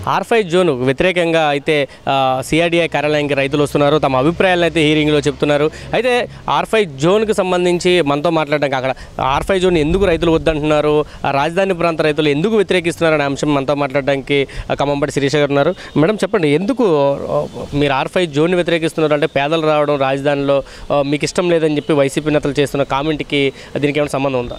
are five zone వ్యతిరేకంగా అయితే CRDI కార్యాలయానికి రైతులు వస్తున్నారు తమ అభిప్రాయాలను అయితే హీరింగ్లో చెప్తున్నారు అయితే ఆర్ ఫైవ్ జోన్కి సంబంధించి మనతో మాట్లాడడానికి అక్కడ ఆర్ ఫైవ్ జోన్ ఎందుకు రైతులు వద్దంటున్నారు ఆ రాజధాని ప్రాంత రైతులు ఎందుకు వ్యతిరేకిస్తున్నారు అనే అంశం మనతో మాట్లాడడానికి ఆ, ఖమ్మంపటి శిరీష గారు ఉన్నారు మేడం చెప్పండి ఎందుకు ఆ, మీరు ఆర్ ఫైవ్ జోన్ వ్యతిరేకిస్తున్నారు అంటే పేదలు రావడం రాజధానిలో ఆ, మీకు ఇష్టం లేదని చెప్పి వైసీపీ నేతలు చేస్తున్న కామెంట్కి దీనికి ఏమైనా సంబంధం ఉందా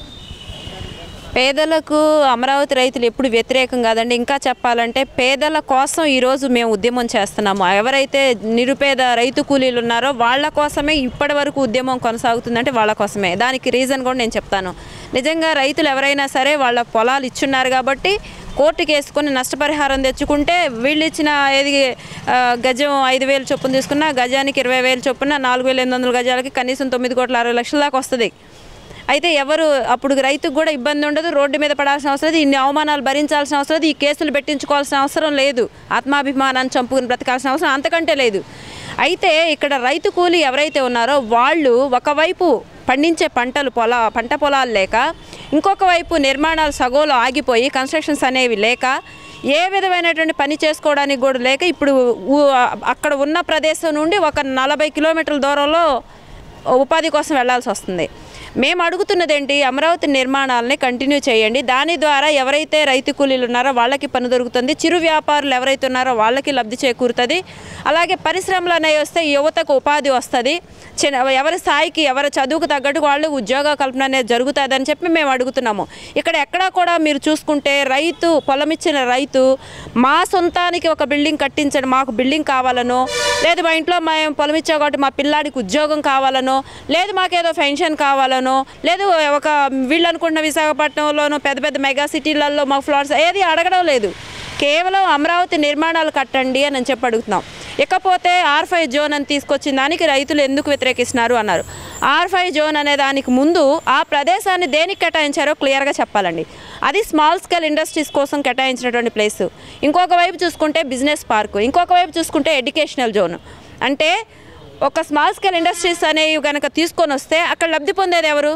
పేదలకు అమరావతి రైతులు ఎప్పుడు వ్యతిరేకం కాదండి ఇంకా చెప్పాలంటే పేదల కోసం ఈరోజు మేము ఉద్యమం చేస్తున్నాము ఎవరైతే నిరుపేద రైతు కూలీలు ఉన్నారో వాళ్ళ కోసమే ఇప్పటి వరకు ఉద్యమం కొనసాగుతుందంటే వాళ్ళ కోసమే దానికి రీజన్ కూడా నేను చెప్తాను నిజంగా రైతులు ఎవరైనా సరే వాళ్ళ పొలాలు ఇచ్చున్నారు కాబట్టి కోర్టుకి వేసుకొని నష్టపరిహారం తెచ్చుకుంటే వీళ్ళు ఇచ్చిన ఏది ఆ, గజం ఐదు వేలు చొప్పున తీసుకున్న గజానికి ఇరవై వేలు చొప్పున నాలుగు వేల ఎనిమిది వందల గజాలకి కనీసం తొమ్మిది కోట్ల అరవై లక్షల దాకా వస్తుంది అయితే ఎవరు అప్పుడు రైతుకు కూడా ఇబ్బంది ఉండదు రోడ్డు మీద పడాల్సిన అవసరం లేదు ఇన్ని అవమానాలు భరించాల్సిన అవసరం లేదు ఈ కేసులు పెట్టించుకోవాల్సిన అవసరం లేదు ఆత్మాభిమానాన్ని చంపుకుని బ్రతకాల్సిన అవసరం అంతకంటే లేదు అయితే ఇక్కడ రైతు కూలి ఎవరైతే ఉన్నారో వాళ్ళు ఒకవైపు పండించే పంటలు పొల పంట పొలాలు లేక ఇంకొక వైపు నిర్మాణాలు సగోలు ఆగిపోయి కన్స్ట్రక్షన్స్ అనేవి లేక ఏ విధమైనటువంటి పని చేసుకోవడానికి కూడా లేక ఇప్పుడు ఊ- అక్కడ ఉన్న ప్రదేశం నుండి ఒక నలభై కిలోమీటర్ల దూరంలో ఉపాధి కోసం వెళ్లాల్సి వస్తుంది మేము అడుగుతున్నది ఏంటి అమరావతి నిర్మాణాలని కంటిన్యూ చేయండి దాని ద్వారా ఎవరైతే రైతు కూలీలు ఉన్నారో వాళ్ళకి పని దొరుకుతుంది చిరు వ్యాపారులు ఎవరైతే ఉన్నారో వాళ్ళకి లబ్ధి చేకూరుతుంది అలాగే పరిశ్రమలు అనేవి వస్తే యువతకు ఉపాధి వస్తుంది చిన్న ఎవరి స్థాయికి ఎవరి చదువుకు తగ్గట్టు వాళ్ళు ఉద్యోగ కల్పన అనేది జరుగుతుందని చెప్పి మేము అడుగుతున్నాము ఇక్కడ ఎక్కడా కూడా మీరు చూసుకుంటే రైతు పొలం ఇచ్చిన రైతు మా సొంతానికి ఒక బిల్డింగ్ కట్టించండి మాకు బిల్డింగ్ కావాలనో లేదు మా ఇంట్లో మేము పొలం ఇచ్చాం కాబట్టి మా పిల్లాడికి ఉద్యోగం కావాలనో లేదు మాకేదో పెన్షన్ కావాలనో లేదు ఒక వీళ్ళు అనుకుంటున్న విశాఖపట్నంలోనో పెద్ద పెద్ద మెగా సిటీలలో మా ఫ్లాట్స్ ఏది అడగడం లేదు కేవలం అమరావతి నిర్మాణాలు కట్టండి అని నేను చెప్పి అడుగుతున్నాం ఇకపోతే ఆర్ ఫైవ్ జోన్ అని తీసుకొచ్చిన దానికి రైతులు ఎందుకు వ్యతిరేకిస్తున్నారు అన్నారు ఆర్ ఫైవ్ జోన్ అనే దానికి ముందు ఆ ప్రదేశాన్ని దేనికి కేటాయించారో క్లియర్గా చెప్పాలండి అది స్మాల్ స్కేల్ ఇండస్ట్రీస్ కోసం కేటాయించినటువంటి ప్లేస్ ఇంకొక వైపు చూసుకుంటే బిజినెస్ పార్క్ ఇంకొక వైపు చూసుకుంటే ఎడ్యుకేషనల్ జోన్ అంటే ఒక స్మాల్ స్కేల్ ఇండస్ట్రీస్ అనేవి కనుక తీసుకొని వస్తే అక్కడ లబ్ధి పొందేది ఎవరు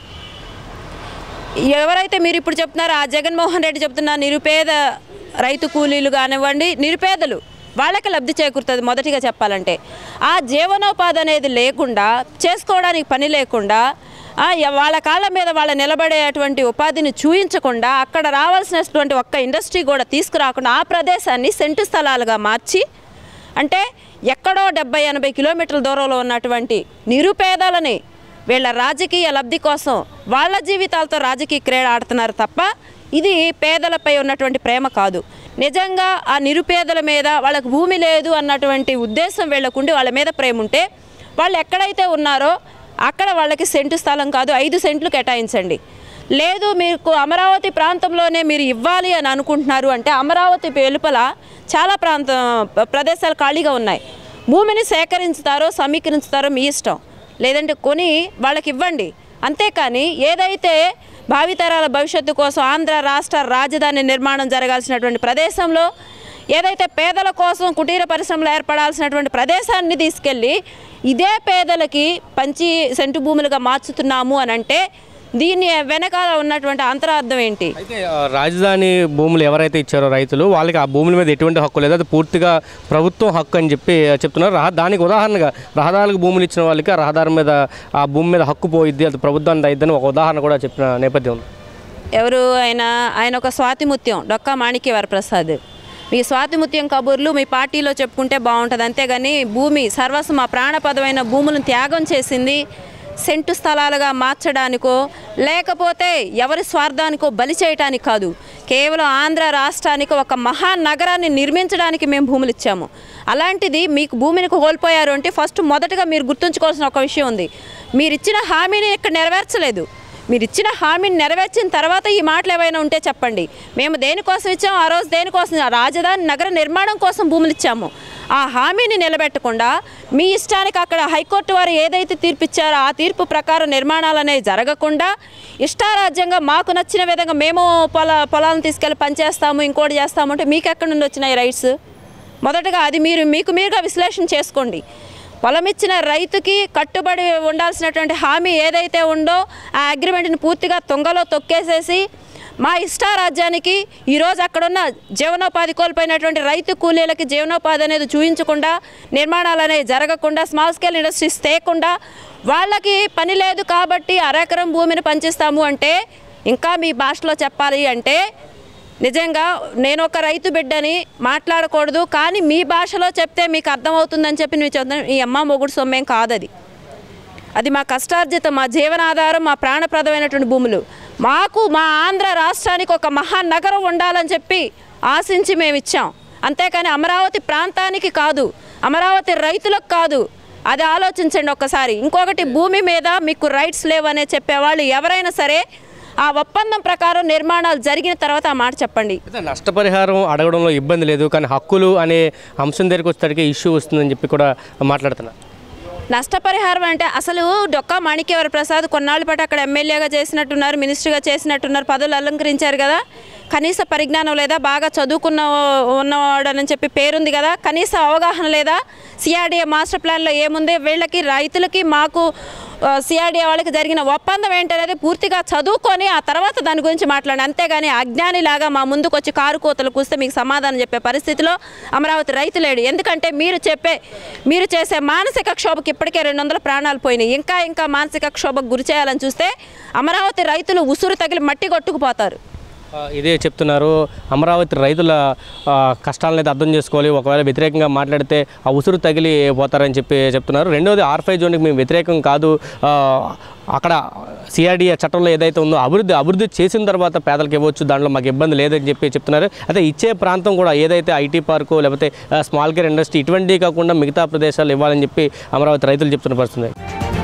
ఎవరైతే మీరు ఇప్పుడు చెప్తున్నారో ఆ జగన్మోహన్ రెడ్డి చెప్తున్న నిరుపేద రైతు కూలీలు కానివ్వండి నిరుపేదలు వాళ్ళకి లబ్ధి చేకూరుతుంది మొదటిగా చెప్పాలంటే ఆ జీవనోపాధి అనేది లేకుండా చేసుకోవడానికి పని లేకుండా ఆ, ఎ- వాళ్ళ కాళ్ళ మీద వాళ్ళ నిలబడేటువంటి ఉపాధిని చూయించకుండా అక్కడ రావాల్సినటువంటి ఒక్క ఇండస్ట్రీ కూడా తీసుకురాకుండా ఆ ప్రదేశాన్ని సెంటు స్థలాలుగా మార్చి అంటే ఎక్కడో డెబ్బై ఎనభై కిలోమీటర్ల దూరంలో ఉన్నటువంటి నిరుపేదలని వీళ్ళ రాజకీయ లబ్ధి కోసం వాళ్ళ జీవితాలతో రాజకీయ క్రీడ ఆడుతున్నారు తప్ప ఇది పేదలపై ఉన్నటువంటి ప్రేమ కాదు నిజంగా ఆ నిరుపేదల మీద వాళ్ళకు భూమి లేదు అన్నటువంటి ఉద్దేశం వీళ్ళకుండి వాళ్ళ మీద ప్రేమ ఉంటే వాళ్ళు ఎక్కడైతే ఉన్నారో అక్కడ వాళ్ళకి సెంటు స్థలం కాదు ఐదు సెంట్లు కేటాయించండి లేదు మీకు అమరావతి ప్రాంతంలోనే మీరు ఇవ్వాలి అని అనుకుంటున్నారు అంటే అమరావతి వెలుపల చాలా ప్రాంతం ప- ప్రదేశాలు ఖాళీగా ఉన్నాయి భూమిని సేకరించుతారో సమీకరించుతారో మీ ఇష్టం లేదంటే కొని వాళ్ళకి ఇవ్వండి అంతేకాని ఏదైతే భావితరాల భవిష్యత్తు కోసం ఆంధ్ర రాష్ట్ర రాజధాని నిర్మాణం జరగాల్సినటువంటి ప్రదేశంలో ఏదైతే పేదల కోసం కుటీర పరిశ్రమలు ఏర్పడాల్సినటువంటి ప్రదేశాన్ని తీసుకెళ్ళి ఇదే పేదలకి పంచి సెంటు భూములుగా మార్చుతున్నాము అని అంటే దీని వెనకాల ఉన్నటువంటి అంతరార్థం ఏంటి అయితే ఆ, రాజధాని భూములు ఎవరైతే ఇచ్చారో రైతులు వాళ్ళకి ఆ భూముల మీద ఎటువంటి హక్కు లేదు అది పూర్తిగా ప్రభుత్వం హక్కు అని చెప్పి చెప్తున్నారు రహ దానికి ఉదాహరణగా రహదారులకు భూములు ఇచ్చిన వాళ్ళకి ఆ రహదారి మీద ఆ భూమి మీద హక్కు పోయిద్ది అది ప్రభుత్వానికి అయిద్దని ఒక ఉదాహరణ కూడా చెప్పిన నేపథ్యం ఉంది ఎవరు ఆయన ఆయన ఒక స్వాతిముత్యం డొక్కా మాణిక్య వరప్రసాద్ మీ స్వాతిముత్యం కబుర్లు మీ పార్టీలో చెప్పుకుంటే బాగుంటుంది అంతేగాని భూమి సర్వస్వం మా ప్రాణపదమైన భూములను త్యాగం చేసింది సెంటు స్థలాలుగా మార్చడానికో లేకపోతే ఎవరి స్వార్థానికో బలి చేయటానికి కాదు కేవలం ఆంధ్ర రాష్ట్రానికి ఒక మహానగరాన్ని నిర్మించడానికి మేము భూములు ఇచ్చాము అలాంటిది మీకు భూమిని కోల్పోయారు అంటే ఫస్ట్ మొదటగా మీరు గుర్తుంచుకోవాల్సిన ఒక విషయం ఉంది మీరు ఇచ్చిన హామీని ఇక్కడ నెరవేర్చలేదు మీరు ఇచ్చిన హామీని నెరవేర్చిన తర్వాత ఈ మాటలు ఏవైనా ఉంటే చెప్పండి మేము దేనికోసం ఇచ్చాము ఆ రోజు దేనికోసం రాజధాని నగర నిర్మాణం కోసం భూములు ఇచ్చాము ఆ హామీని నిలబెట్టకుండా మీ ఇష్టానికి అక్కడ హైకోర్టు వారు ఏదైతే తీర్పు ఇచ్చారో ఆ తీర్పు ప్రకారం నిర్మాణాలు అనేవి జరగకుండా ఇష్టారాజ్యంగా మాకు నచ్చిన విధంగా మేము పొల పొలాలను తీసుకెళ్ళి పనిచేస్తాము ఇంకోటి చేస్తాము అంటే మీకు ఎక్కడి నుండి వచ్చినాయి రైట్స్ మొదటగా అది మీరు మీకు మీరుగా విశ్లేషణ చేసుకోండి పొలం ఇచ్చిన రైతుకి కట్టుబడి ఉండాల్సినటువంటి హామీ ఏదైతే ఉందో ఆ అగ్రిమెంట్ని పూర్తిగా తొంగలో తొక్కేసేసి మా ఇష్టారాజ్యానికి ఈరోజు అక్కడున్న జీవనోపాధి కోల్పోయినటువంటి రైతు కూలీలకి జీవనోపాధి అనేది చూపించకుండా నిర్మాణాలు అనేవి జరగకుండా స్మాల్ స్కేల్ ఇండస్ట్రీస్ తేకుండా వాళ్ళకి పని లేదు కాబట్టి అరెకరం భూమిని పంచిస్తాము అంటే ఇంకా మీ భాషలో చెప్పాలి అంటే నిజంగా నేను ఒక రైతు బిడ్డని మాట్లాడకూడదు కానీ మీ భాషలో చెప్తే మీకు అర్థమవుతుందని చెప్పి నేను చెప్తాను ఈ అమ్మ మొగుడు సొమ్మేం కాదు అది అది మా కష్టార్జితం మా జీవనాధారం మా ప్రాణప్రదమైనటువంటి భూములు మాకు మా ఆంధ్ర రాష్ట్రానికి ఒక మహానగరం ఉండాలని చెప్పి ఆశించి మేము ఇచ్చాం అంతేకాని అమరావతి ప్రాంతానికి కాదు అమరావతి రైతులకు కాదు అది ఆలోచించండి ఒక్కసారి ఇంకొకటి భూమి మీద మీకు రైట్స్ లేవనే చెప్పేవాళ్ళు ఎవరైనా సరే ఆ ఒప్పందం ప్రకారం నిర్మాణాలు జరిగిన తర్వాత ఆ మాట చెప్పండి అయితే నష్టపరిహారం అడగడంలో ఇబ్బంది లేదు కానీ హక్కులు అనే అంశం దగ్గరికి వచ్చేసరికి ఇష్యూ వస్తుందని చెప్పి కూడా మాట్లాడుతున్నారు నష్టపరిహారం అంటే అసలు డొక్కా మాణిక్యవర ప్రసాద్ కొన్నాళ్ళ పాటు అక్కడ ఎమ్మెల్యేగా చేసినట్టున్నారు మినిస్టర్గా చేసినట్టున్నారు పదవులు అలంకరించారు కదా కనీస పరిజ్ఞానం లేదా బాగా చదువుకున్న ఉన్నవాడని చెప్పి పేరుంది కదా కనీస అవగాహన లేదా సిఆర్డీఏ మాస్టర్ ప్లాన్లో ఏముంది వీళ్ళకి రైతులకి మాకు సిఆర్డీఏ వాళ్ళకి జరిగిన ఒప్పందం ఏంటనేది పూర్తిగా చదువుకొని ఆ తర్వాత దాని గురించి మాట్లాడండి అంతేగాని అజ్ఞానిలాగా మా ముందుకు వచ్చి కారు కోతలు కూస్తే మీకు సమాధానం చెప్పే పరిస్థితిలో అమరావతి రైతు లేడు ఎందుకంటే మీరు చెప్పే మీరు చేసే మానసిక క్షోభకి ఇప్పటికే రెండు వందల ప్రాణాలు పోయినాయి ఇంకా ఇంకా మానసిక క్షోభకు గురి చేయాలని చూస్తే అమరావతి రైతులు ఉసురు తగిలి మట్టి కొట్టుకుపోతారు ఆ, ఇదే చెప్తున్నారు అమరావతి రైతుల ఆ, కష్టాలను అయితే అర్థం చేసుకోవాలి ఒకవేళ వ్యతిరేకంగా మాట్లాడితే ఆ ఉసురు తగిలి పోతారని చెప్పి చెప్తున్నారు రెండోది ఆర్ఫై జోన్కి మేము వ్యతిరేకం కాదు ఆ, అక్కడ సిఆర్డీఏ చట్టంలో ఏదైతే ఉందో అభివృద్ధి అభివృద్ధి చేసిన తర్వాత పేదలకు ఇవ్వచ్చు దాంట్లో మాకు ఇబ్బంది లేదని చెప్పి చెప్తున్నారు అయితే ఇచ్చే ప్రాంతం కూడా ఏదైతే ఐటీ పార్కు లేకపోతే ఆ, స్మాల్ కేర్ ఇండస్ట్రీ ఇటువంటివి కాకుండా మిగతా ప్రదేశాలు ఇవ్వాలని చెప్పి అమరావతి రైతులు చెప్తున్న పరిస్థితి